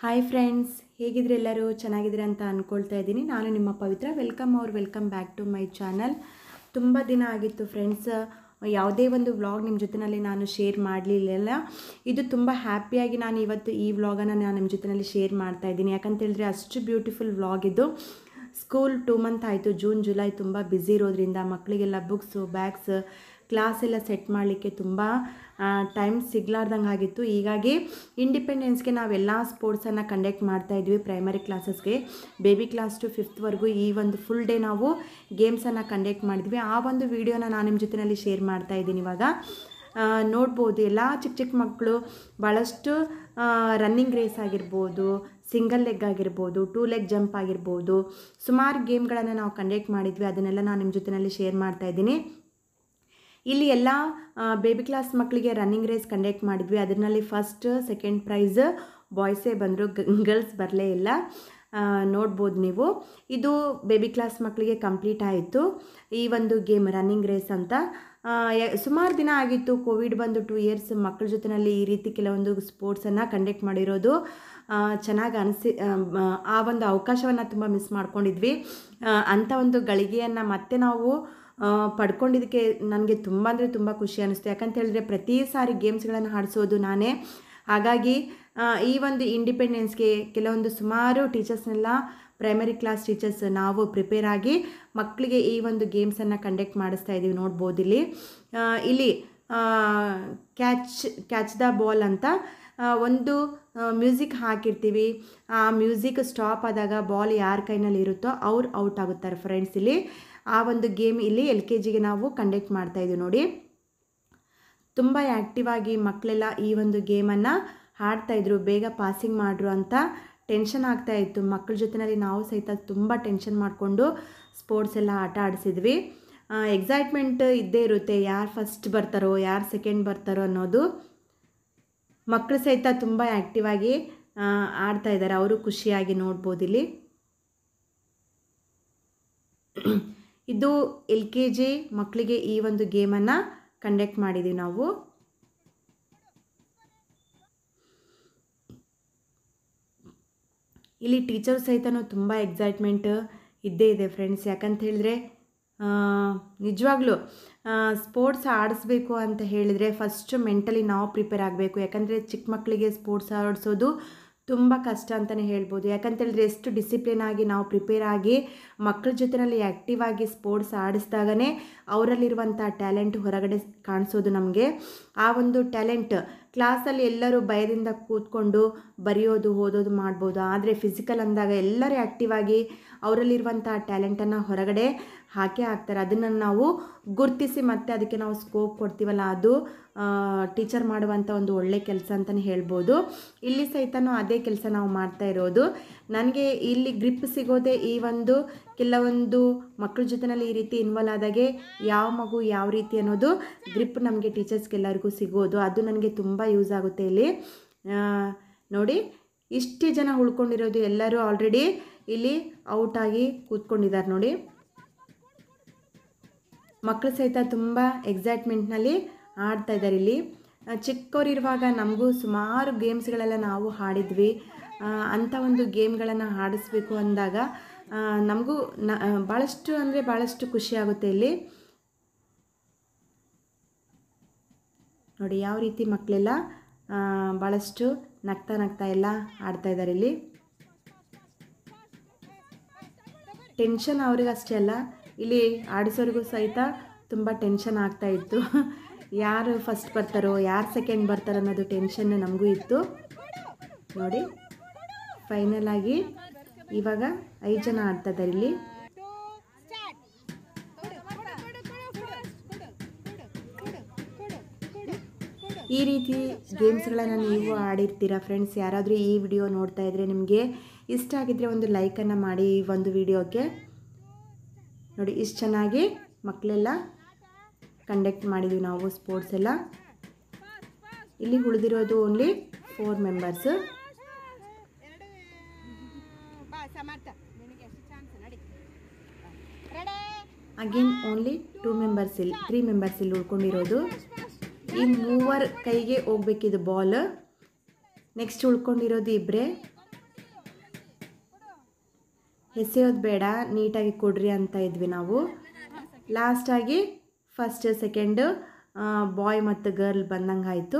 hi friends ಹೇಗಿದ್ರೆ ಎಲ್ಲರೂ ಚೆನ್ನಾಗಿದ್ರೆ ಅಂತ ಅಂದ್ಕೊಳ್ತಾ ಇದ್ದೀನಿ ನಾನು ನಿಮ್ಮ ಪವಿತ್ರ ವೆಲ್ಕಮ್ ಅವ್ರು welcome back to my channel ತುಂಬ ದಿನ ಆಗಿತ್ತು ಫ್ರೆಂಡ್ಸ್ ಯಾವುದೇ ಒಂದು ವ್ಲಾಗ್ ನಿಮ್ಮ ಜೊತೆಯಲ್ಲಿ ನಾನು ಶೇರ್ ಮಾಡಲಿಲ್ಲ ಇದು ತುಂಬ ಹ್ಯಾಪಿಯಾಗಿ ನಾನು ಇವತ್ತು ಈ ವ್ಲಾಗನ್ನು ನಾನು ನಿಮ್ಮ ಜೊತೆಯಲ್ಲಿ ಶೇರ್ ಮಾಡ್ತಾ ಇದ್ದೀನಿ ಯಾಕಂತ ಹೇಳಿದ್ರೆ ಅಷ್ಟು ಬ್ಯೂಟಿಫುಲ್ ವ್ಲಾಗ್ ಇದು ಸ್ಕೂಲ್ ಟೂ ಮಂತ್ ಆಯಿತು ಜೂನ್ ಜುಲೈ ತುಂಬ ಬ್ಯುಸಿ ಇರೋದ್ರಿಂದ ಮಕ್ಕಳಿಗೆಲ್ಲ ಬುಕ್ಸು ಬ್ಯಾಗ್ಸ್ ಕ್ಲಾಸ್ ಎಲ್ಲ ಸೆಟ್ ಮಾಡಲಿಕ್ಕೆ ತುಂಬ ಟೈಮ್ ಸಿಗ್ಲಾರ್ದಂಗೆ ಆಗಿತ್ತು ಹೀಗಾಗಿ ಇಂಡಿಪೆಂಡೆನ್ಸ್ಗೆ ನಾವೆಲ್ಲ ಸ್ಪೋರ್ಟ್ಸನ್ನು ಕಂಡಕ್ಟ್ ಮಾಡ್ತಾ ಇದ್ವಿ ಪ್ರೈಮರಿ ಕ್ಲಾಸಸ್ಗೆ ಬೇಬಿ ಕ್ಲಾಸ್ ಟು ಫಿಫ್ತ್ವರೆಗೂ ಈ ಒಂದು ಫುಲ್ ಡೇ ನಾವು ಗೇಮ್ಸನ್ನು ಕಂಡಕ್ಟ್ ಮಾಡಿದ್ವಿ ಆ ಒಂದು ವಿಡಿಯೋನ ನಾನು ನಿಮ್ಮ ಜೊತೆಯಲ್ಲಿ ಶೇರ್ ಮಾಡ್ತಾ ಇದ್ದೀನಿ ಇವಾಗ ಆ, ನೋಡ್ಬೋದು ಎಲ್ಲ ಚಿಕ್ಕ ಚಿಕ್ಕ ಮಕ್ಕಳು ಭಾಳಷ್ಟು ರನ್ನಿಂಗ್ ರೇಸ್ ಆಗಿರ್ಬೋದು ಸಿಂಗಲ್ ಲೆಗ್ ಆಗಿರ್ಬೋದು ಟೂ ಲೆಗ್ ಜಂಪ್ ಆಗಿರ್ಬೋದು ಸುಮಾರು ಗೇಮ್ಗಳನ್ನು ನಾವು ಕಂಡಕ್ಟ್ ಮಾಡಿದ್ವಿ ಅದನ್ನೆಲ್ಲ ನಾನು ನಿಮ್ಮ ಜೊತೆಯಲ್ಲಿ ಶೇರ್ ಮಾಡ್ತಾ ಇದ್ದೀನಿ ಇಲ್ಲಿ ಎಲ್ಲ ಬೇಬಿ ಕ್ಲಾಸ್ ಮಕ್ಕಳಿಗೆ ರನ್ನಿಂಗ್ ರೇಸ್ ಕಂಡಕ್ಟ್ ಮಾಡಿದ್ವಿ ಅದರಲ್ಲಿ ಫಸ್ಟ್ ಸೆಕೆಂಡ್ ಪ್ರೈಸ್ ಬಾಯ್ಸೇ ಬಂದರು ಗರ್ಲ್ಸ್ ಬರಲೇ ಇಲ್ಲ ಆ, ನೋಡ್ಬೋದು ನೀವು ಇದು ಬೇಬಿ ಕ್ಲಾಸ್ ಮಕ್ಕಳಿಗೆ ಕಂಪ್ಲೀಟ್ ಆಯಿತು ಈ ಒಂದು ಗೇಮ್ ರನ್ನಿಂಗ್ ರೇಸ್ ಅಂತ ಸುಮಾರು ದಿನ ಆಗಿತ್ತು ಕೋವಿಡ್ ಬಂದು ಟೂ ಇಯರ್ಸ್ ಮಕ್ಕಳ ಜೊತೆಯಲ್ಲಿ ಈ ರೀತಿ ಕೆಲವೊಂದು ಸ್ಪೋರ್ಟ್ಸನ್ನು ಕಂಡಕ್ಟ್ ಮಾಡಿರೋದು ಚೆನ್ನಾಗಿ ಅನಿಸಿ ಆ ಒಂದು ಅವಕಾಶವನ್ನು ತುಂಬ ಮಿಸ್ ಮಾಡ್ಕೊಂಡಿದ್ವಿ ಆ, ಅಂಥ ಒಂದು ಗಳಿಗೆಯನ್ನು ಮತ್ತೆ ನಾವು ಆ, ಪಡ್ಕೊಂಡಿದ್ದಕ್ಕೆ ನನಗೆ ತುಂಬ ಅಂದರೆ ತುಂಬ ಖುಷಿ ಅನ್ನಿಸ್ತು ಯಾಕಂತ ಹೇಳಿದ್ರೆ ಪ್ರತಿ ಸಾರಿ ಗೇಮ್ಸ್ಗಳನ್ನು ಆಡಿಸೋದು ನಾನೇ ಹಾಗಾಗಿ ಆ, ಈ ಒಂದು ಇಂಡಿಪೆಂಡೆನ್ಸ್ಗೆ ಕೆಲವೊಂದು ಸುಮಾರು ಟೀಚರ್ಸ್ನೆಲ್ಲ ಪ್ರೈಮರಿ ಕ್ಲಾಸ್ ಟೀಚರ್ಸ್ ನಾವು ಪ್ರಿಪೇರ್ ಆಗಿ ಮಕ್ಕಳಿಗೆ ಈ ಒಂದು ಗೇಮ್ಸನ್ನು ಕಂಡಕ್ಟ್ ಮಾಡಿಸ್ತಾ ಇದ್ದೀವಿ ನೋಡ್ಬೋದು ಇಲ್ಲಿ ಆ, ಇಲ್ಲಿ ಕ್ಯಾಚ್ ಕ್ಯಾಚ್ ದ ಬಾಲ್ ಅಂತ ಆ, ಒಂದು ಮ್ಯೂಸಿಕ್ ಹಾಕಿರ್ತೀವಿ ಆ ಮ್ಯೂಸಿಕ್ ಸ್ಟಾಪ್ ಆದಾಗ ಬಾಲ್ ಯಾರ ಕೈನಲ್ಲಿ ಇರುತ್ತೋ ಅವ್ರು ಔಟ್ ಆಗುತ್ತಾರೆ ಫ್ರೆಂಡ್ಸ್ ಇಲ್ಲಿ ಆ ಒಂದು ಗೇಮ್ ಇಲ್ಲಿ ಎಲ್ ಕೆ ಜಿಗೆ ನಾವು ಕಂಡಕ್ಟ್ ಮಾಡ್ತಾ ಇದ್ದೀವಿ ನೋಡಿ ತುಂಬ ಆ್ಯಕ್ಟಿವ್ ಆಗಿ ಮಕ್ಕಳೆಲ್ಲ ಈ ಒಂದು ಗೇಮನ್ನು ಆಡ್ತಾಯಿದ್ರು ಬೇಗ ಪಾಸಿಂಗ್ ಮಾಡ್ರು ಅಂತ ಟೆನ್ಷನ್ ಆಗ್ತಾ ಇತ್ತು ಮಕ್ಕಳ ಜೊತೆಯಲ್ಲಿ ನಾವು ಸಹಿತ ತುಂಬ ಟೆನ್ಷನ್ ಮಾಡಿಕೊಂಡು ಸ್ಪೋರ್ಟ್ಸ್ ಎಲ್ಲ ಆಟ ಆಡಿಸಿದ್ವಿ ಎಕ್ಸೈಟ್ಮೆಂಟ್ ಇದ್ದೇ ಇರುತ್ತೆ ಯಾರು ಫಸ್ಟ್ ಬರ್ತಾರೋ ಯಾರು ಸೆಕೆಂಡ್ ಬರ್ತಾರೋ ಅನ್ನೋದು ಮಕ್ಕಳು ಸಹಿತ ತುಂಬ ಆ್ಯಕ್ಟಿವ್ ಆಗಿ ಆ, ಆಡ್ತಾ ಇದ್ದಾರೆ ಅವರು ಖುಷಿಯಾಗಿ ನೋಡ್ಬೋದು ಇಲ್ಲಿ ಇದು ಎಲ್ ಕೆ ಜಿ ಮಕ್ಕಳಿಗೆ ಈ ಒಂದು ಗೇಮನ್ನು ಕಂಡಕ್ಟ್ ಮಾಡಿದ್ದೀವಿ ನಾವು ಇಲ್ಲಿ ಟೀಚರ್ ಸಹಿತನೂ ತುಂಬ ಎಕ್ಸೈಟ್ಮೆಂಟ್ ಇದ್ದೇ ಇದೆ ಫ್ರೆಂಡ್ಸ್ ಯಾಕಂತ ಹೇಳಿದ್ರೆ ನಿಜವಾಗ್ಲೂ ಸ್ಪೋರ್ಟ್ಸ್ ಆಡಿಸ್ಬೇಕು ಅಂತ ಹೇಳಿದರೆ ಫಸ್ಟು ಮೆಂಟಲಿ ನಾವು ಪ್ರಿಪೇರ್ ಆಗಬೇಕು ಯಾಕಂದರೆ ಚಿಕ್ಕ ಮಕ್ಕಳಿಗೆ ಸ್ಪೋರ್ಟ್ಸ್ ಆಡಿಸೋದು ತುಂಬ ಕಷ್ಟ ಅಂತಲೇ ಹೇಳ್ಬೋದು ಯಾಕಂತ ಹೇಳಿದ್ರೆ ಎಷ್ಟು ಡಿಸಿಪ್ಲಿನ್ ಆಗಿ ನಾವು ಪ್ರಿಪೇರ್ ಆಗಿ ಮಕ್ಕಳ ಜೊತೆಯಲ್ಲಿ ಆ್ಯಕ್ಟಿವ್ ಆಗಿ ಸ್ಪೋರ್ಟ್ಸ್ ಆಡಿಸಿದಾಗನೇ ಅವರಲ್ಲಿರುವಂಥ ಟ್ಯಾಲೆಂಟ್ ಹೊರಗಡೆ ಕಾಣಿಸೋದು ನಮಗೆ ಆ ಒಂದು ಟ್ಯಾಲೆಂಟ್ ಕ್ಲಾಸಲ್ಲಿ ಎಲ್ಲರೂ ಭಯದಿಂದ ಕೂತ್ಕೊಂಡು ಬರೆಯೋದು ಓದೋದು ಮಾಡ್ಬೋದು ಆದರೆ ಫಿಸಿಕಲ್ ಅಂದಾಗ ಎಲ್ಲರೂ ಆ್ಯಕ್ಟಿವ್ ಆಗಿ ಅವರಲ್ಲಿರುವಂಥ ಟ್ಯಾಲೆಂಟನ್ನು ಹೊರಗಡೆ ಹಾಕೇ ಹಾಕ್ತಾರೆ ಅದನ್ನು ನಾವು ಗುರುತಿಸಿ ಮತ್ತೆ ಅದಕ್ಕೆ ನಾವು ಸ್ಕೋಪ್ ಕೊಡ್ತೀವಲ್ಲ ಅದು ಟೀಚರ್ ಮಾಡುವಂಥ ಒಂದು ಒಳ್ಳೆ ಕೆಲಸ ಅಂತಲೇ ಹೇಳ್ಬೋದು ಇಲ್ಲಿ ಸಹಿತನೂ ಅದೇ ಕೆಲಸ ನಾವು ಮಾಡ್ತಾ ಇರೋದು ನನಗೆ ಇಲ್ಲಿ ಗ್ರಿಪ್ ಸಿಗೋದೇ ಈ ಒಂದು ಕೆಲವೊಂದು ಮಕ್ಕಳ ಜೊತೆನಲ್ಲಿ ಈ ರೀತಿ ಇನ್ವಾಲ್ವ್ ಆದಾಗೆ ಯಾವ ಮಗು ಯಾವ ರೀತಿ ಅನ್ನೋದು ಗ್ರಿಪ್ ನಮಗೆ ಟೀಚರ್ಸ್ಗೆಲ್ಲರಿಗೂ ಸಿಗೋದು ಅದು ನನಗೆ ತುಂಬ ಯೂಸ್ ಆಗುತ್ತೆ ಇಲ್ಲಿ ಆ, ನೋಡಿ ಇಷ್ಟು ಜನ ಉಳ್ಕೊಂಡಿರೋದು ಎಲ್ಲರೂ ಆಲ್ರೆಡಿ ಇಲ್ಲಿ ಔಟಾಗಿ ಕೂತ್ಕೊಂಡಿದ್ದಾರೆ ನೋಡಿ ಮಕ್ಕಳು ಸಹಿತ ತುಂಬ ಎಕ್ಸೈಟ್ಮೆಂಟ್ನಲ್ಲಿ ಆಡ್ತಾ ಇದ್ದಾರೆ ಇಲ್ಲಿ ಆ, ಚಿಕ್ಕವರಿರುವಾಗ ನಮಗೂ ಸುಮಾರು ಗೇಮ್ಸ್ಗಳೆಲ್ಲ ನಾವು ಆಡಿದ್ವಿ ಆ, ಅಂಥ ಒಂದು ಗೇಮ್ಗಳನ್ನು ಆಡಿಸ್ಬೇಕು ಅಂದಾಗ ಆ, ನಮಗೂ ನ ಆ, ಭಾಳಷ್ಟು ಅಂದರೆ ಭಾಳಷ್ಟು ಖುಷಿ ಆಗುತ್ತೆ ಇಲ್ಲಿ ನೋಡಿ ಯಾವ ರೀತಿ ಮಕ್ಕಳೆಲ್ಲ ಆ, ಭಾಳಷ್ಟು ನಗ್ತಾ ನಗ್ತಾ ಎಲ್ಲ ಆಡ್ತಾ ಇದ್ದಾರೆ ಇಲ್ಲಿ ಟೆನ್ಷನ್ ಅವ್ರಿಗಷ್ಟೇ ಅಲ್ಲ ಇಲ್ಲಿ ಆಡಿಸೋರಿಗೂ ಸಹಿತ ತುಂಬ ಟೆನ್ಷನ್ ಆಗ್ತಾ ಇತ್ತು ಯಾರು ಫಸ್ಟ್ ಬರ್ತಾರೋ ಯಾರು ಸೆಕೆಂಡ್ ಬರ್ತಾರೋ ಅನ್ನೋದು ಟೆನ್ಷನ್ ನಮಗೂ ಇತ್ತು ನೋಡಿ ಫೈನಲ್ ಆಗಿ ಇವಾಗ ಐದು ಜನ ಆಡ್ತಾ ಇದ್ದಾರೆ ಇಲ್ಲಿ ಈ ರೀತಿ ಗೇಮ್ಸ್ಗಳನ್ನು ನೀವು ಆಡಿರ್ತೀರಾ ಫ್ರೆಂಡ್ಸ್ ಯಾರಾದರೂ ಈ ವಿಡಿಯೋ ನೋಡ್ತಾ ಇದ್ದರೆ ನಿಮಗೆ ಇಷ್ಟ ಆಗಿದ್ದರೆ ಒಂದು ಲೈಕನ್ನು ಮಾಡಿ ಈ ಒಂದು ವಿಡಿಯೋಕ್ಕೆ ನೋಡಿ ಇಷ್ಟು ಚೆನ್ನಾಗಿ ಮಕ್ಕಳೆಲ್ಲ ಕಂಡಕ್ಟ್ ಮಾಡಿದ್ವಿ ನಾವು ಸ್ಪೋರ್ಟ್ಸ್ ಎಲ್ಲ ಇಲ್ಲಿ ಉಳಿದಿರೋದು ಓನ್ಲಿ ಫೋರ್ ಮೆಂಬರ್ಸ್ ಬಾ ಸಮರ್ಥ ನಿನಗೆ ಎಷ್ಟು ಚಾನ್ಸ್ ನಡಿ ready again only two members ಇಲ್ಲಿ ತ್ರೀ ಮೆಂಬರ್ಸ್ ಇಲ್ಲಿ ಉಳ್ಕೊಂಡಿರೋದು ಈ ಮೂವರ್ ಕೈಗೆ ಹೋಗ್ಬೇಕಿದು ಬಾಲ್ ನೆಕ್ಸ್ಟ್ ಉಳ್ಕೊಂಡಿರೋದು ಇಬ್ಬರೇ ಎಸೆಯೋದು ಬೇಡ ನೀಟಾಗಿ ಕೊಡ್ರಿ ಅಂತ ಇದ್ವಿ ನಾವು ಲಾಸ್ಟಾಗಿ ಫಸ್ಟ್ ಸೆಕೆಂಡು ಬಾಯ್ ಮತ್ತು ಗರ್ಲ್ ಬಂದಂಗೆ ಆಯಿತು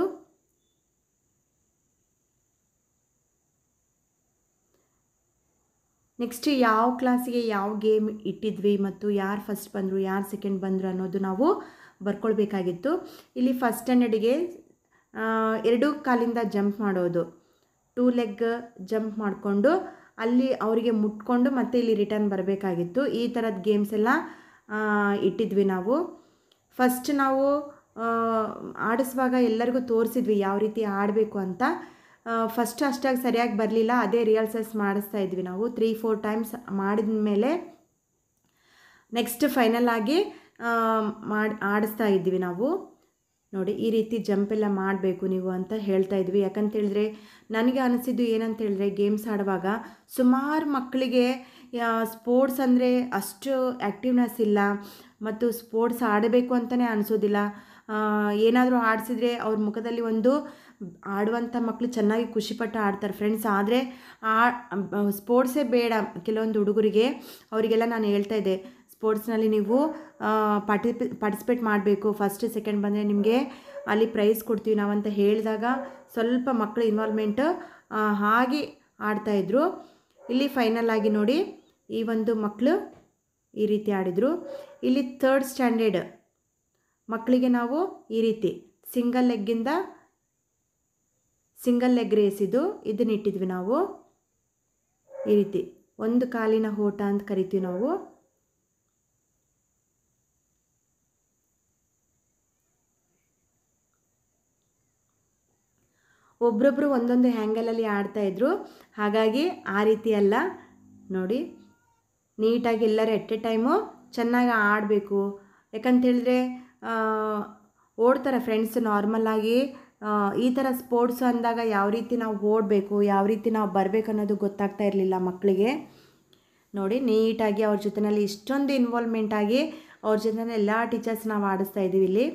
ನೆಕ್ಸ್ಟ್ ಯಾವ ಕ್ಲಾಸಿಗೆ ಯಾವ ಗೇಮ್ ಇಟ್ಟಿದ್ವಿ ಮತ್ತು ಯಾರು ಫಸ್ಟ್ ಬಂದರು ಯಾರು ಸೆಕೆಂಡ್ ಬಂದರು ಅನ್ನೋದು ನಾವು ಬರ್ಕೊಳ್ಬೇಕಾಗಿತ್ತು ಇಲ್ಲಿ ಫಸ್ಟ್ ಸ್ಟ್ಯಾಂಡರ್ಡಿಗೆ ಎರಡು ಕಾಲಿಂದ ಜಂಪ್ ಮಾಡೋದು ಟೂ ಲೆಗ್ ಜಂಪ್ ಮಾಡಿಕೊಂಡು ಅಲ್ಲಿ ಅವರಿಗೆ ಮುಟ್ಕೊಂಡು ಮತ್ತೆ ಇಲ್ಲಿ ರಿಟರ್ನ್ ಬರಬೇಕಾಗಿತ್ತು ಈ ಥರದ ಗೇಮ್ಸ್ ಎಲ್ಲ ಆ, ಇಟ್ಟಿದ್ವಿ ನಾವು ಫಸ್ಟ್ ನಾವು ಆ, ಆಡಿಸುವಾಗ ಎಲ್ಲರಿಗೂ ತೋರಿಸಿದ್ವಿ ಯಾವ ರೀತಿ ಆಡಬೇಕು ಅಂತ ಫಸ್ಟ್ ಅಷ್ಟಾಗಿ ಸರಿಯಾಗಿ ಬರಲಿಲ್ಲ ಅದೇ ರಿಹರ್ಸಲ್ಸ್ ಮಾಡಿಸ್ತಾ ಇದ್ವಿ ನಾವು ತ್ರೀ ಫೋರ್ ಟೈಮ್ಸ್ ಮಾಡಿದ ಮೇಲೆ ನೆಕ್ಸ್ಟ್ ಫೈನಲ್ ಆಗಿ ಮಾಡಿ ಆಡಿಸ್ತಾ ಇದ್ವಿ ನಾವು ನೋಡಿ ಈ ರೀತಿ ಜಂಪ್ ಎಲ್ಲ ಮಾಡಬೇಕು ನೀವು ಅಂತ ಹೇಳ್ತಾ ಇದ್ವಿ ಯಾಕಂತ ಹೇಳಿದ್ರೆ ನನಗೆ ಅನಿಸಿದ್ದು ಏನಂತ ಹೇಳಿದ್ರೆ ಗೇಮ್ಸ್ ಆಡುವಾಗ ಸುಮಾರು ಮಕ್ಕಳಿಗೆ ಸ್ಪೋರ್ಟ್ಸ್ ಅಂದರೆ ಅಷ್ಟು ಆ್ಯಕ್ಟಿವ್ನೆಸ್ ಇಲ್ಲ ಮತ್ತು ಸ್ಪೋರ್ಟ್ಸ್ ಆಡಬೇಕು ಅಂತಲೇ ಅನಿಸೋದಿಲ್ಲ ಏನಾದರೂ ಆಡಿಸಿದ್ರೆ ಅವ್ರ ಮುಖದಲ್ಲಿ ಒಂದು ಆಡುವಂಥ ಮಕ್ಕಳು ಚೆನ್ನಾಗಿ ಖುಷಿಪಟ್ಟು ಆಡ್ತಾರೆ ಫ್ರೆಂಡ್ಸ್ ಆದರೆ ಆ ಸ್ಪೋರ್ಟ್ಸೇ ಬೇಡ ಕೆಲವೊಂದು ಹುಡುಗರಿಗೆ ಅವರಿಗೆಲ್ಲ ನಾನು ಹೇಳ್ತಾ ಇದ್ದೆ ಸ್ಪೋರ್ಟ್ಸ್ನಲ್ಲಿ ನೀವು ಪಾರ್ಟಿಪಿ ಪಾರ್ಟಿಸಿಪೇಟ್ ಮಾಡಬೇಕು ಫಸ್ಟ್ ಸೆಕೆಂಡ್ ಬಂದರೆ ನಿಮಗೆ ಅಲ್ಲಿ ಪ್ರೈಸ್ ಕೊಡ್ತೀವಿ ನಾವು ಅಂತ ಹೇಳಿದಾಗ ಸ್ವಲ್ಪ ಮಕ್ಕಳ ಇನ್ವಾಲ್ವ್ಮೆಂಟ್ ಹಾಗೆ ಆಡ್ತಾಯಿದ್ರು ಇಲ್ಲಿ ಫೈನಲ್ ಆಗಿ ನೋಡಿ ಈ ಒಂದು ಮಕ್ಕಳು ಈ ರೀತಿ ಆಡಿದರು ಇಲ್ಲಿ ಥರ್ಡ್ ಸ್ಟ್ಯಾಂಡರ್ಡ್ ಮಕ್ಕಳಿಗೆ ನಾವು ಈ ರೀತಿ ಸಿಂಗಲ್ ಲೆಗ್ಗಿಂದ ಸಿಂಗಲ್ ಲೆಗ್ ರೇಸ್ ಇದು ಇದನ್ನ ಇಟ್ಟಿದ್ವಿ ನಾವು ಈ ರೀತಿ ಒಂದು ಕಾಲಿನ ಓಟ ಅಂತ ಕರಿತೀವಿ ನಾವು ಒಬ್ರೊಬ್ರು ಒಂದೊಂದು ಹ್ಯಾಂಗಲಲ್ಲಿ ಆಡ್ತಾಯಿದ್ರು ಹಾಗಾಗಿ ಆ ರೀತಿ ಅಲ್ಲ ನೋಡಿ ನೀಟಾಗಿ ಎಲ್ಲರೂ ಎಟ್ ಎ ಟೈಮು ಚೆನ್ನಾಗಿ ಆಡಬೇಕು ಯಾಕಂತೇಳಿದ್ರೆ ಓಡ್ತಾರೆ ಫ್ರೆಂಡ್ಸ್ ನಾರ್ಮಲಾಗಿ ಈ ಥರ ಸ್ಪೋರ್ಟ್ಸ್ ಅಂದಾಗ ಯಾವ ರೀತಿ ನಾವು ಓಡಬೇಕು ಯಾವ ರೀತಿ ನಾವು ಬರಬೇಕು ಅನ್ನೋದು ಗೊತ್ತಾಗ್ತಾ ಇರಲಿಲ್ಲ ಮಕ್ಕಳಿಗೆ ನೋಡಿ ನೀಟಾಗಿ ಅವ್ರ ಜೊತೆಯಲ್ಲಿ ಇಷ್ಟೊಂದು ಇನ್ವಾಲ್ವ್ಮೆಂಟ್ ಆಗಿ ಅವ್ರ ಜೊತೆ ಎಲ್ಲ ಟೀಚರ್ಸ್ ನಾವು ಆಡಿಸ್ತಾ ಇದ್ದೀವಿ ಇಲ್ಲಿ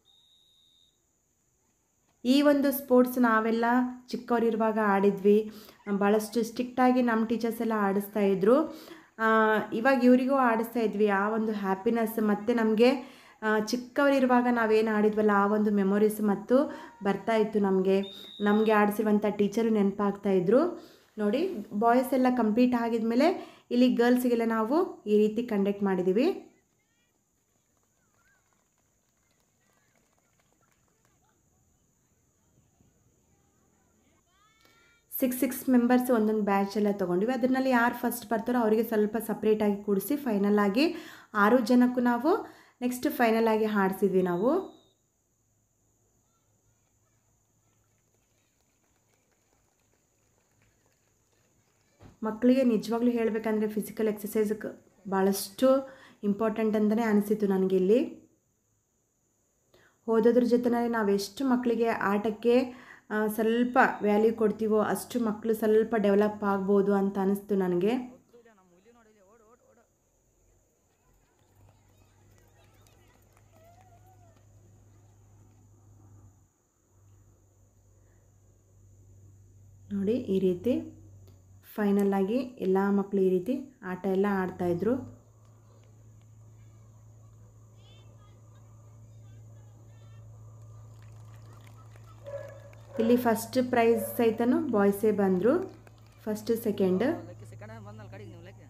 ಈ ಒಂದು ಸ್ಪೋರ್ಟ್ಸ್ ನಾವೆಲ್ಲ ಚಿಕ್ಕವರಿರುವಾಗ ಆಡಿದ್ವಿ ಭಾಳಷ್ಟು ಸ್ಟ್ರಿಕ್ಟಾಗಿ ನಮ್ಮ ಟೀಚರ್ಸ್ ಎಲ್ಲ ಆಡಿಸ್ತಾ ಇದ್ರು ಆ, ಇವಾಗ ಇವರಿಗೂ ಆಡಿಸ್ತಾ ಇದ್ವಿ ಆ ಒಂದು ಹ್ಯಾಪಿನೆಸ್ ಮತ್ತು ನಮಗೆ ಚಿಕ್ಕವರಿರುವಾಗ ನಾವೇನು ಆಡಿದ್ವಲ್ಲ ಆ ಒಂದು ಮೆಮೊರೀಸ್ ಮತ್ತು ಬರ್ತಾ ಇತ್ತು ನಮಗೆ ನಮಗೆ ಆಡಿಸಿರುವಂಥ ಟೀಚರು ನೆನಪಾಗ್ತಾ ಇದ್ರು ನೋಡಿ ಬಾಯ್ಸ್ ಎಲ್ಲ ಕಂಪ್ಲೀಟ್ ಆಗಿದ್ಮೇಲೆ ಇಲ್ಲಿ ಗರ್ಲ್ಸಿಗೆಲ್ಲ ನಾವು ಈ ರೀತಿ ಕಂಡಕ್ಟ್ ಮಾಡಿದ್ದೀವಿ ಸಿಕ್ಸ್ ಸಿಕ್ಸ್ ಮೆಂಬರ್ಸ್ ಒಂದೊಂದು ಬ್ಯಾಚ್ ಎಲ್ಲ ತೊಗೊಂಡ್ವಿ ಅದರಲ್ಲಿ ಯಾರು ಫಸ್ಟ್ ಬರ್ತಾರೋ ಅವರಿಗೆ ಸ್ವಲ್ಪ ಸಪ್ರೇಟಾಗಿ ಕೂಡಿಸಿ ಫೈನಲ್ ಆಗಿ ಆರು ಜನಕ್ಕೂ ನಾವು ನೆಕ್ಸ್ಟ್ ಫೈನಲ್ ಆಗಿ ಹಾಡಿಸಿದ್ವಿ ನಾವು ಮಕ್ಕಳಿಗೆ ನಿಜವಾಗ್ಲೂ ಹೇಳಬೇಕಂದ್ರೆ ಫಿಸಿಕಲ್ ಎಕ್ಸಸೈಸ್ ಭಾಳಷ್ಟು ಇಂಪಾರ್ಟೆಂಟ್ ಅಂತಲೇ ಅನಿಸಿತು ನನಗೆ ಇಲ್ಲಿ ಓದೋದ್ರ ಜೊತೆನಲ್ಲಿ ನಾವು ಎಷ್ಟು ಮಕ್ಕಳಿಗೆ ಆಟಕ್ಕೆ ಆ, ಸ್ವಲ್ಪ ವ್ಯಾಲ್ಯೂ ಕೊಡ್ತೀವೋ ಅಷ್ಟು ಮಕ್ಕಳು ಸ್ವಲ್ಪ ಡೆವಲಪ್ ಆಗ್ಬೋದು ಅಂತ ಅನಿಸ್ತು ನನಗೆ ನೋಡಿ ಈ ರೀತಿ ಫೈನಲ್ ಆಗಿ ಎಲ್ಲ ಮಕ್ಕಳು ಈ ರೀತಿ ಆಟ ಎಲ್ಲ ಆಡ್ತಾಯಿದ್ರು ಇಲ್ಲಿ ಫಸ್ಟ್ ಪ್ರೈಸ್ ಸಹಿತನು ಬಾಯ್ಸೇ ಬಂದರು ಫಸ್ಟ್ ಸೆಕೆಂಡ್ ಲೆಕ್ಕ ಸೆಕೆಂಡ್ ಬಂದಲ್ಲ ಕಡೆಗೆ ನೀವು ಲೆಕ್ಕ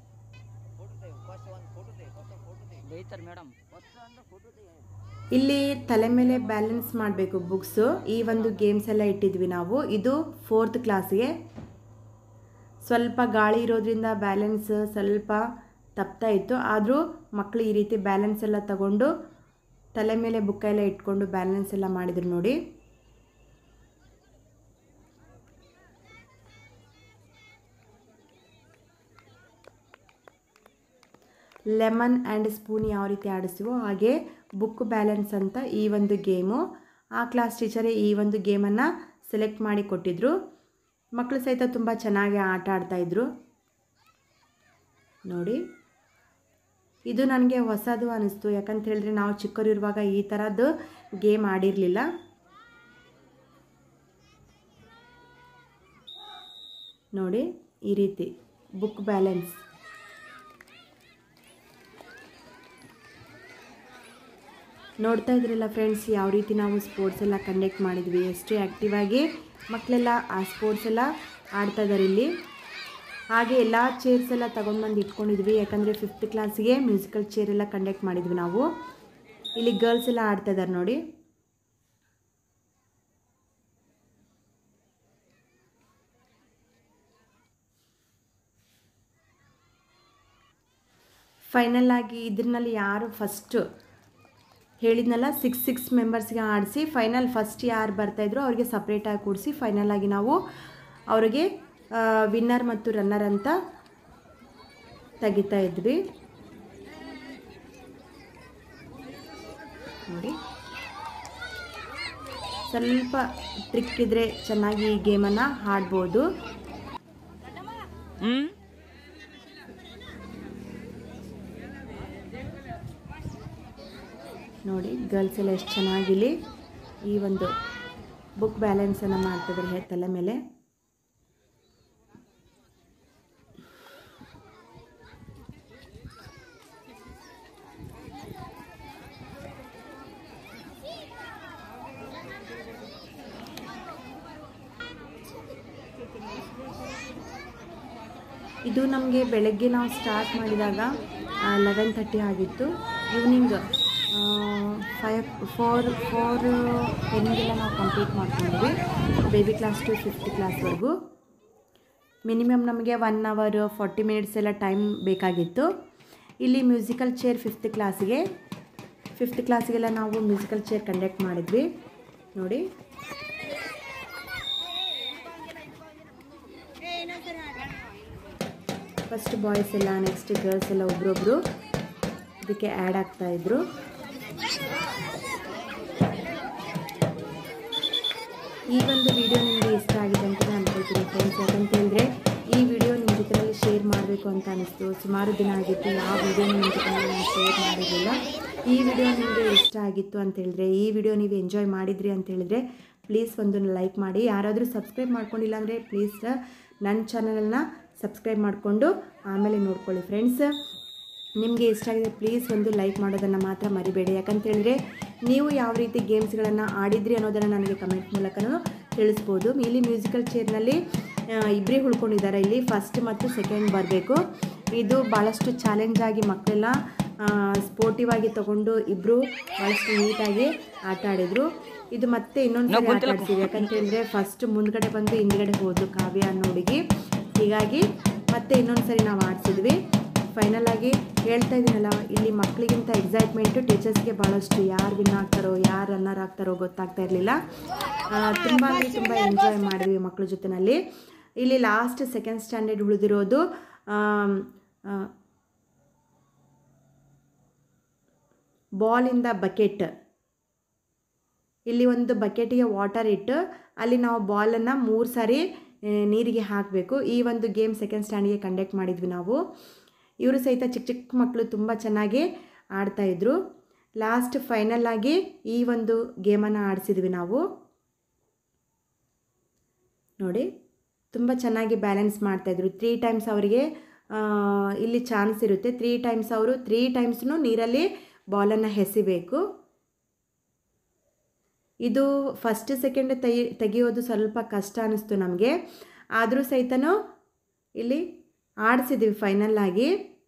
ಬೈತಾರೆ ಮೇಡಮ್ ಫಸ್ಟ್ ಅಂದ್ರೆ ಫೋಟೋ ಇಲ್ಲಿ ತಲೆ ಮೇಲೆ ಬ್ಯಾಲೆನ್ಸ್ ಮಾಡಬೇಕು ಬುಕ್ಸು ಈ ಒಂದು ಗೇಮ್ಸ್ ಎಲ್ಲ ಇಟ್ಟಿದ್ವಿ ನಾವು ಇದು ಫೋರ್ತ್ ಕ್ಲಾಸ್ಗೆ ಸ್ವಲ್ಪ ಗಾಳಿ ಇರೋದ್ರಿಂದ ಬ್ಯಾಲೆನ್ಸ್ ಸ್ವಲ್ಪ ತಪ್ತಾ ಇತ್ತು ಆದರೂ ಮಕ್ಕಳು ಈ ರೀತಿ ಬ್ಯಾಲೆನ್ಸ್ ಎಲ್ಲ ತಗೊಂಡು ತಲೆ ಮೇಲೆ ಬುಕ್ಕ ಎಲ್ಲ ಇಟ್ಕೊಂಡು ಬ್ಯಾಲೆನ್ಸ್ ಎಲ್ಲ ಮಾಡಿದ್ರು ನೋಡಿ ಲೆಮನ್ ಆ್ಯಂಡ್ ಸ್ಪೂನ್ ಯಾವ ರೀತಿ ಆಡಿಸ್ತೀವೋ ಹಾಗೆ ಬುಕ್ ಬ್ಯಾಲೆನ್ಸ್ ಅಂತ ಈ ಒಂದು ಗೇಮು ಆ ಕ್ಲಾಸ್ ಟೀಚರೇ ಈ ಒಂದು ಗೇಮನ್ನು ಸೆಲೆಕ್ಟ್ ಮಾಡಿ ಕೊಟ್ಟಿದ್ದರು ಮಕ್ಕಳು ಸಹಿತ ತುಂಬ ಚೆನ್ನಾಗಿ ಆಟ ಆಡ್ತಾಯಿದ್ರು ನೋಡಿ ಇದು ನನಗೆ ಹೊಸದು ಅನ್ನಿಸ್ತು ಯಾಕಂತ ಹೇಳಿದ್ರೆ ನಾವು ಚಿಕ್ಕವರಿರುವಾಗ ಈ ಥರದ್ದು ಗೇಮ್ ಆಡಿರಲಿಲ್ಲ ನೋಡಿ ಈ ರೀತಿ ಬುಕ್ ಬ್ಯಾಲೆನ್ಸ್ ನೋಡ್ತಾ ಇದ್ರಲ್ಲ ಫ್ರೆಂಡ್ಸ್ ಯಾವ ರೀತಿ ನಾವು ಸ್ಪೋರ್ಟ್ಸ್ ಎಲ್ಲ ಕಂಡಕ್ಟ್ ಮಾಡಿದ್ವಿ ಎಷ್ಟು ಆ್ಯಕ್ಟಿವ್ ಆಗಿ ಮಕ್ಕಳೆಲ್ಲ ಆ ಸ್ಪೋರ್ಟ್ಸ್ ಎಲ್ಲ ಆಡ್ತಾ ಇದ್ದಾರೆ ಇಲ್ಲಿ ಹಾಗೆ ಎಲ್ಲ ಚೇರ್ಸ್ ಎಲ್ಲ ತೊಗೊಂಡ್ಬಂದು ಇಟ್ಕೊಂಡಿದ್ವಿ ಯಾಕಂದರೆ ಫಿಫ್ತ್ ಕ್ಲಾಸಿಗೆ ಮ್ಯೂಸಿಕಲ್ ಚೇರ್ ಎಲ್ಲ ಕಂಡಕ್ಟ್ ಮಾಡಿದ್ವಿ ನಾವು ಇಲ್ಲಿ ಗರ್ಲ್ಸ್ ಎಲ್ಲ ಆಡ್ತಾ ಇದ್ದಾರೆ ನೋಡಿ ಫೈನಲ್ ಆಗಿ ಇದ್ರಲ್ಲಿ ಯಾರು ಫಸ್ಟು ಹೇಳಿದ್ನಲ್ಲ ಸಿಕ್ಸ್ ಸಿಕ್ಸ್ ಮೆಂಬರ್ಸ್ಗೆ ಆಡಿಸಿ ಫೈನಲ್ ಫಸ್ಟ್ ಯಾರು ಬರ್ತಾಯಿದ್ರು ಅವ್ರಿಗೆ ಸಪ್ರೇಟಾಗಿ ಕೂಡಿಸಿ ಫೈನಲ್ ಆಗಿ ನಾವು ಅವರಿಗೆ ವಿನ್ನರ್ ಮತ್ತು ರನ್ನರ್ ಅಂತ ತೆಗಿತಾ ಇದ್ವಿ ನೋಡಿ ಸ್ವಲ್ಪ ಟ್ರಿಕ್ ಇದ್ದರೆ ಚೆನ್ನಾಗಿ ಈ ಗೇಮನ್ನು ಆಡ್ಬೋದು ಹ್ಞೂ ನೋಡಿ ಗರ್ಲ್ಸ್ ಎಲ್ಲ ಎಷ್ಟು ಚೆನ್ನಾಗಿಲ್ಲಿ ಈ ಒಂದು ಬುಕ್ ಬ್ಯಾಲೆನ್ಸನ್ನು ಮಾಡ್ತಿದ್ದಾರೆ ತಲೆ ಮೇಲೆ ಇದು ನಮಗೆ ಬೆಳಗ್ಗೆ ನಾವು ಸ್ಟಾರ್ಟ್ ಮಾಡಿದಾಗ ಲೆವೆನ್ ತರ್ಟಿ ಆಗಿತ್ತು ಈವ್ನಿಂಗ್ ಫೈವ್ ಫೋರ್ ಫೋರ್ ಟೆನ್ಗೆಲ್ಲ ನಾವು ಕಂಪ್ಲೀಟ್ ಮಾಡ್ಕೊಂಡಿದ್ವಿ ಬೇಬಿ ಕ್ಲಾಸ್ ಟು ಫಿಫ್ತ್ ಕ್ಲಾಸ್ವರೆಗೂ ಮಿನಿಮಮ್ ನಮಗೆ ಒನ್ ಅವರ್ ಫಾರ್ಟಿ ಮಿನಿಟ್ಸ್ ಎಲ್ಲ ಟೈಮ್ ಬೇಕಾಗಿತ್ತು ಇಲ್ಲಿ ಮ್ಯೂಸಿಕಲ್ ಚೇರ್ ಫಿಫ್ತ್ ಕ್ಲಾಸಿಗೆ ಫಿಫ್ತ್ ಕ್ಲಾಸಿಗೆಲ್ಲ ನಾವು ಮ್ಯೂಸಿಕಲ್ ಚೇರ್ ಕಂಡಕ್ಟ್ ಮಾಡಿದ್ವಿ ನೋಡಿ ಫಸ್ಟ್ ಬಾಯ್ಸ್ ಎಲ್ಲ ನೆಕ್ಸ್ಟ್ ಗರ್ಲ್ಸ್ ಎಲ್ಲ ಒಬ್ರೊಬ್ರು ಇದಕ್ಕೆ ಆ್ಯಡ್ ಆಗ್ತಾ ಇದ್ರು ಈ ಒಂದು ವಿಡಿಯೋ ನಿಮಗೆ ಇಷ್ಟ ಆಗಿದೆ ಅಂತ ನಾನು ಅನ್ಕೊಳ್ತೀನಿ ಫ್ರೆಂಡ್ಸ್ ಯಾಕಂತ ಹೇಳಿದ್ರೆ ಈ ವಿಡಿಯೋ ನಿಮ್ಮ ಜೊತೆಯಲ್ಲಿ ಶೇರ್ ಮಾಡಬೇಕು ಅಂತ ಅನಿಸ್ತು ಸುಮಾರು ದಿನ ಆಗಿತ್ತು ಯಾವ ವಿಡಿಯೋ ನಿಮ್ಮ ಜೊತೆಯಲ್ಲಿ ನಾನು ಶೇರ್ ಮಾಡಿರಲಿಲ್ಲ ಈ ವಿಡಿಯೋ ನಿಮಗೆ ಇಷ್ಟ ಆಗಿತ್ತು ಅಂತ ಹೇಳಿದ್ರೆ ಈ ವಿಡಿಯೋ ನೀವು ಎಂಜಾಯ್ ಮಾಡಿದ್ರಿ ಅಂತ ಹೇಳಿದ್ರೆ ಪ್ಲೀಸ್ ಒಂದು ಲೈಕ್ ಮಾಡಿ ಯಾರಾದರೂ ಸಬ್ಸ್ಕ್ರೈಬ್ ಮಾಡ್ಕೊಂಡಿಲ್ಲ ಅಂದರೆ ಪ್ಲೀಸ್ ನನ್ನ ಚಾನಲನ್ನು ಸಬ್ಸ್ಕ್ರೈಬ್ ಮಾಡಿಕೊಂಡು ಆಮೇಲೆ ನೋಡ್ಕೊಳ್ಳಿ ಫ್ರೆಂಡ್ಸ್ ನಿಮಗೆ ಇಷ್ಟ ಆಗಿದೆ ಪ್ಲೀಸ್ ಒಂದು ಲೈಕ್ ಮಾಡೋದನ್ನು ಮಾತ್ರ ಮರಿಬೇಡಿ ಯಾಕಂತ ಹೇಳಿದ್ರೆ ನೀವು ಯಾವ ರೀತಿ ಗೇಮ್ಸ್ಗಳನ್ನು ಆಡಿದ್ರಿ ಅನ್ನೋದನ್ನು ನನಗೆ ಕಮೆಂಟ್ ಮೂಲಕನೂ ತಿಳಿಸ್ಬೋದು ಇಲ್ಲಿ ಮ್ಯೂಸಿಕಲ್ ಚೇರ್ನಲ್ಲಿ ಇಬ್ಬರೇ ಉಳ್ಕೊಂಡಿದ್ದಾರೆ ಇಲ್ಲಿ ಫಸ್ಟ್ ಮತ್ತು ಸೆಕೆಂಡ್ ಬರಬೇಕು ಇದು ಭಾಳಷ್ಟು ಚಾಲೆಂಜ್ ಆಗಿ ಮಕ್ಕಳೆಲ್ಲ ಸ್ಪೋರ್ಟಿವ್ ಆಗಿ ತಗೊಂಡು ಇಬ್ಬರು ಭಾಳಷ್ಟು ನೀಟಾಗಿ ಆಟ ಆಡಿದರು ಇದು ಮತ್ತೆ ಇನ್ನೊಂದು ಸರಿ ಆಟ ಆಡ್ತೀವಿ ಯಾಕಂತ ಹೇಳಿದ್ರೆ ಫಸ್ಟ್ ಮುಂದ್ಗಡೆ ಬಂದು ಹಿಂದ್ಗಡೆ ಹೋದ್ಲು ಕಾವ್ಯ ಅನ್ನೋ ಹುಡುಗಿ ಹೀಗಾಗಿ ಮತ್ತೆ ಇನ್ನೊಂದು ಸರಿ ನಾವು ಆಡಿಸಿದ್ವಿ ಫೈನಲ್ ಆಗಿ ಹೇಳ್ತಾ ಇದ್ದೀನಲ್ಲ ಇಲ್ಲಿ ಮಕ್ಕಳಿಗಿಂತ ಎಕ್ಸೈಟ್ಮೆಂಟು ಟೀಚರ್ಸ್ಗೆ ಭಾಳಷ್ಟು ಯಾರು ವಿನ್ ಆಗ್ತಾರೋ ಯಾರು ರನ್ನರ್ ಆಗ್ತಾರೋ ಗೊತ್ತಾಗ್ತಾ ಇರಲಿಲ್ಲ ತುಂಬ ಅಂದರೆ ತುಂಬ ಎಂಜಾಯ್ ಮಾಡಿದ್ವಿ ಮಕ್ಕಳ ಜೊತೆನಲ್ಲಿ ಇಲ್ಲಿ ಲಾಸ್ಟ್ ಸೆಕೆಂಡ್ ಸ್ಟ್ಯಾಂಡರ್ಡ್ ಉಳಿದಿರೋದು ಬಾಲಿಂದ ಬಕೆಟ್ ಇಲ್ಲಿ ಒಂದು ಬಕೆಟಿಗೆ ವಾಟರ್ ಇಟ್ಟು ಅಲ್ಲಿ ನಾವು ಬಾಲನ್ನು ಮೂರು ಸಾರಿ ಆ, ನೀರಿಗೆ ಹಾಕಬೇಕು ಈ ಒಂದು ಗೇಮ್ ಸೆಕೆಂಡ್ ಸ್ಟ್ಯಾಂಡಿಗೆ ಕಂಡಕ್ಟ್ ಮಾಡಿದ್ವಿ ನಾವು ಇವರು ಸಹಿತ ಚಿಕ್ಕ ಚಿಕ್ಕ ಮಕ್ಕಳು ತುಂಬ ಚೆನ್ನಾಗಿ ಆಡ್ತಾಯಿದ್ರು ಲಾಸ್ಟ್ ಫೈನಲ್ ಆಗಿ ಈ ಒಂದು ಗೇಮನ್ನು ಆಡಿಸಿದ್ವಿ ನಾವು ನೋಡಿ ತುಂಬ ಚೆನ್ನಾಗಿ ಬ್ಯಾಲೆನ್ಸ್ ಮಾಡ್ತಾಯಿದ್ರು ತ್ರೀ ಟೈಮ್ಸ್ ಅವರಿಗೆ ಆ, ಇಲ್ಲಿ ಚಾನ್ಸ್ ಇರುತ್ತೆ ತ್ರೀ ಟೈಮ್ಸ್ ಅವರು ತ್ರೀ ಟೈಮ್ಸ್ನು ನೀರಲ್ಲಿ ಬಾಲನ್ನು ಎಸಿಬೇಕು ಇದು ಫಸ್ಟ್ ಸೆಕೆಂಡ್ ತೆಗಿ ತೆಗಿಯೋದು ಸ್ವಲ್ಪ ಕಷ್ಟ ಅನ್ನಿಸ್ತು ನಮಗೆ ಆದರೂ ಸಹಿತನೂ ಇಲ್ಲಿ ಆಡಿಸಿದ್ವಿ ಫೈನಲ್ ಆಗಿ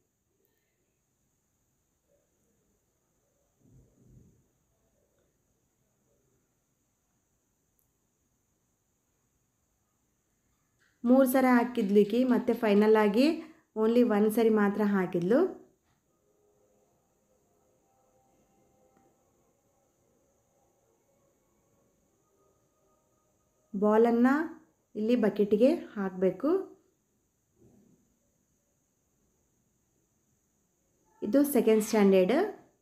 ಮೂರು ಸಲ ಹಾಕಿದ್ಲು ಈಕಿ ಮತ್ತು ಫೈನಲ್ ಆಗಿ ಓನ್ಲಿ ಒಂದು ಸರಿ ಮಾತ್ರ ಹಾಕಿದ್ಲು ಬಾಲನ್ನು ಇಲ್ಲಿ ಬಕೆಟಿಗೆ ಹಾಕಬೇಕು ಇದು ಸೆಕೆಂಡ್ ಸ್ಟ್ಯಾಂಡರ್ಡ್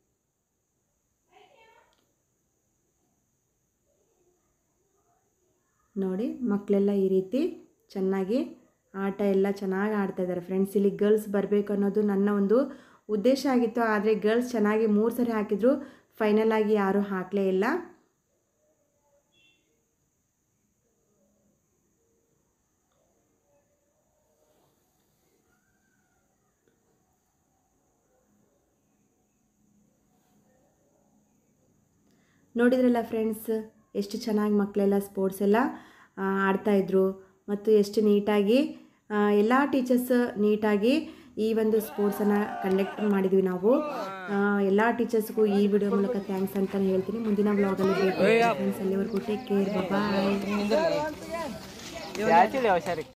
ನೋಡಿ ಮಕ್ಕಳೆಲ್ಲ ಈ ರೀತಿ ಚೆನ್ನಾಗಿ ಆಟ ಎಲ್ಲ ಚೆನ್ನಾಗಿ ಆಡ್ತಾ ಇದ್ದಾರೆ ಫ್ರೆಂಡ್ಸ್ ಇಲ್ಲಿ ಗರ್ಲ್ಸ್ ಬರಬೇಕು ಅನ್ನೋದು ನನ್ನ ಒಂದು ಉದ್ದೇಶ ಆಗಿತ್ತು ಆದರೆ ಗರ್ಲ್ಸ್ ಚೆನ್ನಾಗಿ ಮೂರು ಸರಿ ಹಾಕಿದ್ರು ಫೈನಲ್ ಆಗಿ ಯಾರೂ ಹಾಕಲೇ ಇಲ್ಲ ನೋಡಿದ್ರಲ್ಲ ಫ್ರೆಂಡ್ಸ್ ಎಷ್ಟು ಚೆನ್ನಾಗಿ ಮಕ್ಕಳೆಲ್ಲ ಸ್ಪೋರ್ಟ್ಸ್ ಎಲ್ಲ ಆ, ಆಡ್ತಾಯಿದ್ರು ಮತ್ತು ಎಷ್ಟು ನೀಟಾಗಿ ಎಲ್ಲ ಟೀಚರ್ಸ್ ನೀಟಾಗಿ ಈ ಒಂದು ಸ್ಪೋರ್ಟ್ಸನ್ನು ಕಂಡಕ್ಟ್ ಮಾಡಿದ್ವಿ ನಾವು ಎಲ್ಲ ಟೀಚರ್ಸ್ಗೂ ಈ ವಿಡಿಯೋ ಮೂಲಕ ಥ್ಯಾಂಕ್ಸ್ ಅಂತ ಹೇಳ್ತೀನಿ ಮುಂದಿನ ಬ್ಲಾಗಲ್ಲಿ ಭೇಟಿ ಫ್ರೆಂಡ್ಸ್ ಅಲ್ಲಿವರೆಗೂ ಟೇಕ್ ಕೇರ್ ಬಾಯ್ ಯಾಚಿಲ್ಲ ಹುಷಾರಿ